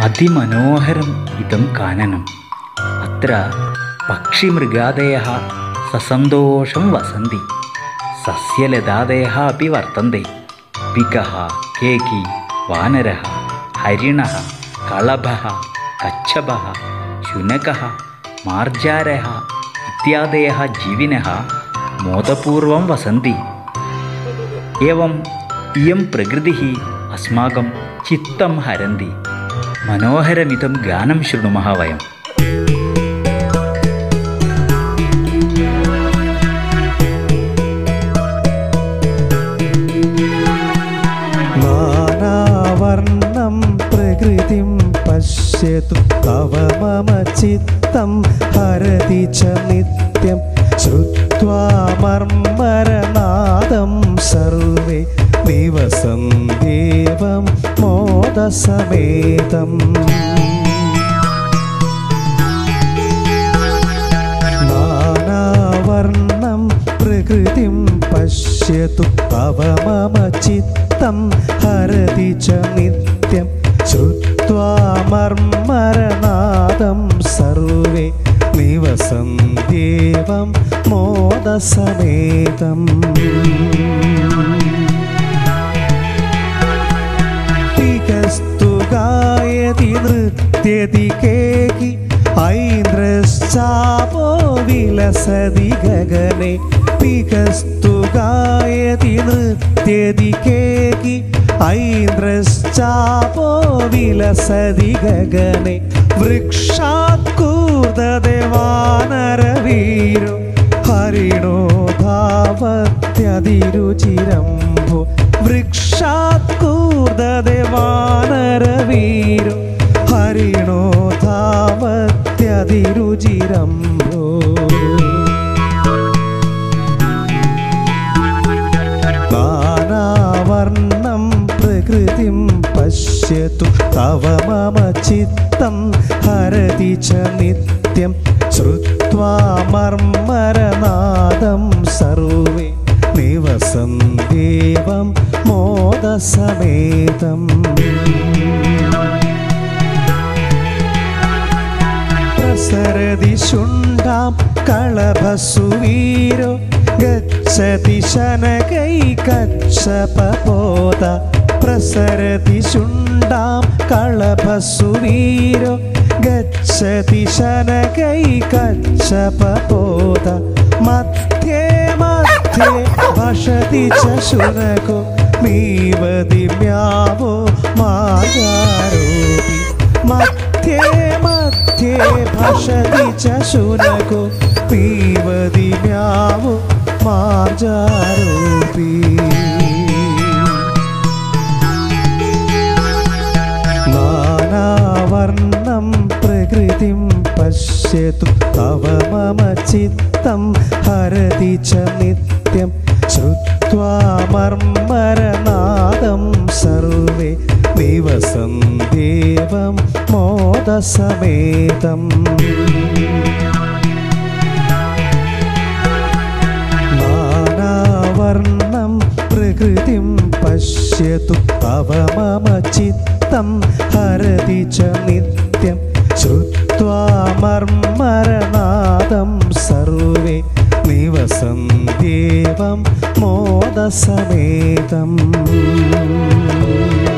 അതിമനോഹരം ഇതം കാനനം അത്ര പക്ഷിമൃഗാദയः സസന്തോഷം വസന്തി സസ്യലതാദയः अपि വർത്തन्ते പികः കേകി വാനരः ഹരിണः കളഭः കच्छപः ശുനകः മാർജാരः ഇത്യാദയः जीविनः मोदपूर्वं वसन्ति एवम् इयं प्रकृतिः अस्माकं चित्तं हरन्ति मनोहरमिदं गानं शृणुमः वयम् നാനാവർണം പ്രകൃതിം പശ്യതു തവ മമ ചിത്തം ഹരതി ച നിത്യം ശ്രുത്വാ മർമ്മരനാദം സർവേ ദിവസം ദേവം മോദസമേതം നാനാവർണം പ്രകൃതിം പശ്യതു തവ മമ ചിത്തം ഹരതി ച നിത്യം ശ്രുത്വാ മർമ്മരനാദം സർവേ നിവസം ദേവം മോദസമേതം തികസ്തു ഗായതി നൃത്യതി കേകി ഐന്ദ്രശ്ചാപോ വിലസതി ഗഗനെ തികസ്തു ഗായതി നൃത്യതി കേകി ഐന്ദ്രശ്ചാപോ വിലസതി ഗഗനെ വൃക്ഷാത് കൂർദദേവാനരവീരോ ഹരിണോ ധാവത്യതിരുചിരംഭോ വൃക്ഷാത് കൂർദദേവാനരവീരോ ഹരിണോ ധാവത്യതിരുചിരംഭോ നാനാവർണം പ്രകൃതിം പശ്യതു തവ മമ ചിത്തം ഹരതി ച നിത്യം ശ്രുത്വാ മർമ്മരനാദം സർവേ നിവസം ദേവം മോദസമേതം പ്രസരതി ശുണ്ഡാം കളഭസുവീരോ ഗച്ഛതി ശനകൈ കച്ഛപോത പ്രസരതി ശുണ്ഡാം കളഭസുവീരോ ഗച്ഛതി ശനകൈ കച്ഛപോത മധ്യേ മധ്യേ ഭഷതി ച ശുനകോ മീവതി മ്യാവോ മായാരോപി മധ്യേ മധ്യേ ഭഷതി ച ശുനകോ പീവതി മ്യാവോ മാർജാരോപി നാനാവർണം പ്രകൃതിം പശ്യതു തവ മമ ചിത്തം ഹരതി ച നിത്യം ശ്രുത്വാ മർമ്മരനാദം സർവേ ദിവസം ദേവം മോദസമേതം നാനാവർണം പ്രകൃതിം പശ്യതു തവ മമ ചിത്തം ഹരതി ച നിത്യം ശ്രുത്വാ മർമ്മരനാദം സർവേ നിവസം ദേവം മോദസമേതം